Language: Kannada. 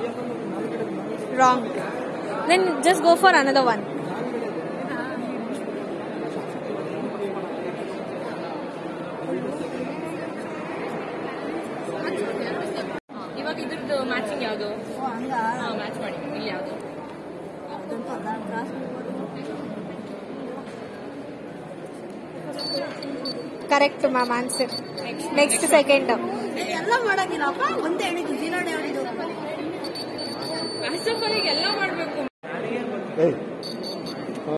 wrong then just go for another one ಇವಾಗ ಇದ್ರದ್ದು ಮ್ಯಾಚಿಂಗ್ ಯಾವುದು ಮ್ಯಾಚ್ ಮಾಡಿ ಇಲ್ಲಿ ಯಾವುದು correct ma'am answer next second ಎಲ್ಲ ಮಾಡಂಗಿಲ್ಲಪ್ಪ ಒಂದೇ ಹೇಳಿದ್ದು ಜೀರೋನೇ ಹೇಳಿದ್ದು ಫಸ್ಟ್ ಆಫ್ ಆಲ್ ಎಲ್ಲ ಮಾಡಬೇಕು ಏಯ್